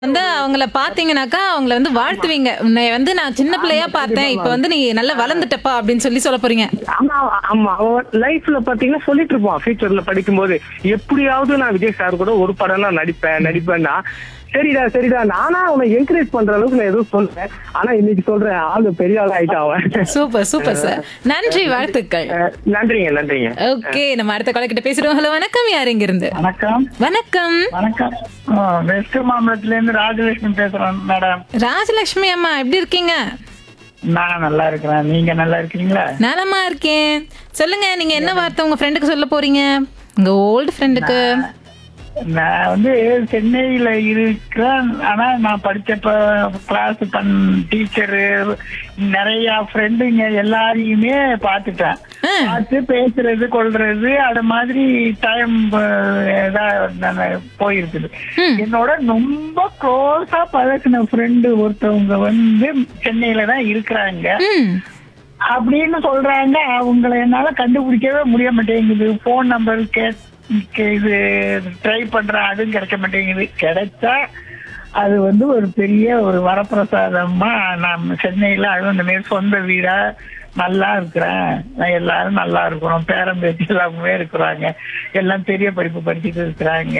வந்து அவங்கள பாத்தீங்கன்னாக்கா அவங்கள வந்து வாழ்த்துவீங்க உன்னை வந்து நான் சின்ன பிள்ளையா பார்த்தேன் இப்ப வந்து நீ நல்லா வளர்ந்துட்டப்பா அப்படின்னு சொல்லி சொல்ல போறீங்க ஆமா ஆமா அவன் லைஃப்ல பாத்தீங்கன்னா சொல்லிட்டு இருப்பான் ஃபியூச்சர்ல படிக்கும்போது எப்படியாவது நான் விஜய் சார் கூட ஒரு படம் நான் நடிப்பேன் நடிப்பேன்னா சரிடா சரிடா நானா அவனை என்கரேஜ் பண்ற அளவுக்கு நான் எதுவும் சொல்றேன் ஆனா இன்னைக்கு சொல்றேன் ஆளு பெரிய ஆள் ஆயிட்டான் அவன் சூப்பர் சூப்பர் சார் நன்றி வாழ்த்துக்கள் அஹ் நன்றிங்க நன்றிங்க ஓகே நம்ம அடுத்த கால கிட்ட பேசிடுவோம் ஹலோ வணக்கம் யார் இங்க இருந்து வணக்கம் வணக்கம் வணக்கம் ஆ, வெஸ்ட் மாம்பலத்துல இருந்து ராஜலட்சுமி பேசுறேன் மேடம் ராஜலட்சுமி அம்மா எப்படி இருக்கீங்க நான் நல்லா இருக்கிறேன் நீங்க நல்லா இருக்கீங்களா நலமா இருக்கேன் சொல்லுங்க நீங்க என்ன வார்த்தை உங்க ஃப்ரெண்டுக்கு சொல்ல போறீங்க உங்க ஓல்டு ஃப்ரெண்டுக்கு நான் வந்து சென்னையில இருக்கிறேன் ஆனா நான் படிச்சப்ப கிளாஸ் பண் டீச்சரு நிறைய ஃப்ரெண்டுங்க எல்லாரையுமே பார்த்துட்டேன் பார்த்து பேசுறது கொள்றது அது மாதிரி டைம் போயிருக்குது என்னோட ரொம்ப க்ளோஸா பழக்கின ஃப்ரெண்டு ஒருத்தவங்க வந்து சென்னையில தான் இருக்கிறாங்க ம் அப்படின்னு சொல்றாங்க அவங்கள என்னால கண்டுபிடிக்கவே முடிய மாட்டேங்குது போன் நம்பர் கே கே- இது ட்ரை பண்றேன் அதுவும் கிடைக்க மாட்டேங்குது கிடைச்சா அது வந்து ஒரு பெரிய ஒரு வரப்பிரசாதமா நான் சென்னையில அதுவும் இந்த மாதிரி சொந்த வீடா நல்லா இருக்கிறேன் நான் எல்லாரும் நல்லா இருக்கிறோம் பேரம்பேச்சு எல்லாமே இருக்கிறாங்க எல்லாம் பெரிய படிப்பு படிச்சுட்டு இருக்கிறாங்க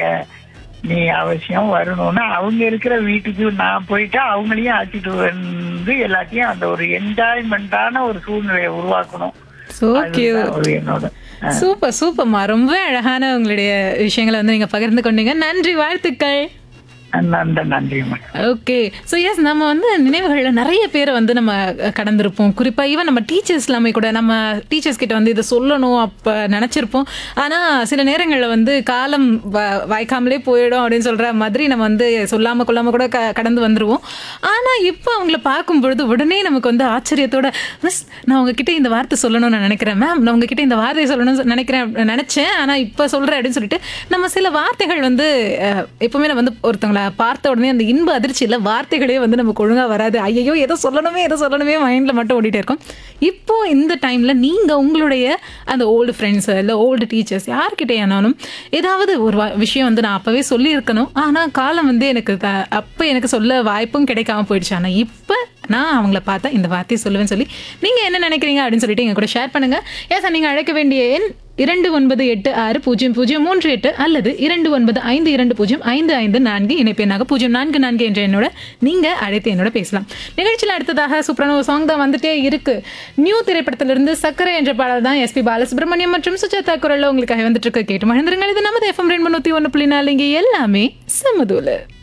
நீ அவசியம் வரணும்னு அவங்க இருக்கிற வீட்டுக்கு நான் போயிட்டு அவங்களையும் அழைச்சிட்டு வந்து எல்லாத்தையும் அந்த ஒரு என்ஜாய்மெண்டான ஒரு சூழ்நிலையை உருவாக்கணும் சோ கியூட் அதுதான் ஒரு என்னோட சூப்பர் சூப்பர்மா ரொம்ப அழகான உங்களுடைய விஷயங்களை வந்து நீங்க பகிர்ந்து கொண்டீங்க நன்றி வாழ்த்துக்கள் நன்றி நன்றிம்மா ஓகே ஸோ எஸ் நம்ம வந்து நினைவுகளில் நிறைய பேரை வந்து நம்ம கடந்திருப்போம் குறிப்பாக ஈவன் நம்ம டீச்சர்ஸ் எல்லாமே கூட நம்ம டீச்சர்ஸ் கிட்ட வந்து இதை சொல்லணும் அப்போ நினச்சிருப்போம் ஆனால் சில நேரங்களில் வந்து காலம் வ- வாய்க்காமலே போயிடும் அப்படின்னு சொல்கிற மாதிரி நம்ம வந்து சொல்லாமல் கொள்ளாமல் கூட க கடந்து வந்துருவோம் ஆனால் இப்போ அவங்கள பார்க்கும் பொழுது உடனே நமக்கு வந்து ஆச்சரியத்தோட மிஸ் நான் உங்ககிட்ட இந்த வார்த்தை சொல்லணும்னு நான் நினைக்கிறேன் மேம் நான் உங்ககிட்ட இந்த வார்த்தையை சொல்லணும்னு நினைக்கிறேன் நினச்சேன் ஆனால் இப்போ சொல்கிறேன் அப்படின்னு சொல்லிட்டு நம்ம சில வார்த்தைகள் வந்து அஹ், எப்பவுமே நம்ம வந்து ஒருத்தவங்கள பார்த்த உடனே அந்த இன்ப அதிர்ச்சியில் வார்த்தைகளே வந்து நமக்கு ஒழுங்காக வராது ஐயோ ஏதோ சொல்லணுமே ஏதோ சொல்லணுமே மைண்டில் மட்டும் ஓடிட்டே இருக்கும் இப்போ இந்த டைமில் நீங்கள் உங்களுடைய அந்த ஓல்டு ஃப்ரெண்ட்ஸ் இல்லை ஓல்டு டீச்சர்ஸ் யார்கிட்டயானாலும் ஏதாவது ஒரு வா- விஷயம் வந்து நான் அப்போவே சொல்லியிருக்கணும் ஆனால் காலம் வந்து எனக்கு த- அப்போ எனக்கு சொல்ல வாய்ப்பும் கிடைக்காம போயிடுச்சு ஆனால் இப்போ நான் அவங்கள பார்த்தா இந்த வார்த்தையை சொல்லுவேன்னு சொல்லி நீங்கள் என்ன நினைக்கிறீங்க அப்படின்னு சொல்லிட்டு எங்க கூட ஷேர் பண்ணுங்கள் ஏன் சார் நீங்கள் அழைக்க வேண்டிய எண் இரண்டு ஒன்பது எட்டு ஆறு பூஜ்ஜியம் பூஜ்ஜியம் மூன்று எட்டு அல்லது இரண்டு ஒன்பது ஐந்து இரண்டு பூஜ்ஜியம் ஐந்து ஐந்து நான்கு இணைப்பு எண்ணாக பூஜ்ஜியம் நான்கு நான்கு என்ற என்னோட நீங்க அழைத்து என்னோட பேசலாம் நிகழ்ச்சியில் அடுத்ததாக சூப்பரான ஒரு சாங் தான் வந்துட்டே இருக்கு நியூ திரைப்படத்திலிருந்து சக்கரை என்ற பாடல் தான் எஸ்பி பாலசுப்ரமணியம் மற்றும் சுஜாதா குரல்ல உங்களுக்காக வந்துட்டு இருக்கு கேட்டு மகிழ்ந்துருங்கள் இது நமது எஃப்எம் ரெண்டு நூத்தி ஒன்று புள்ளி நாலு இங்கே எல்லாமே சமதூல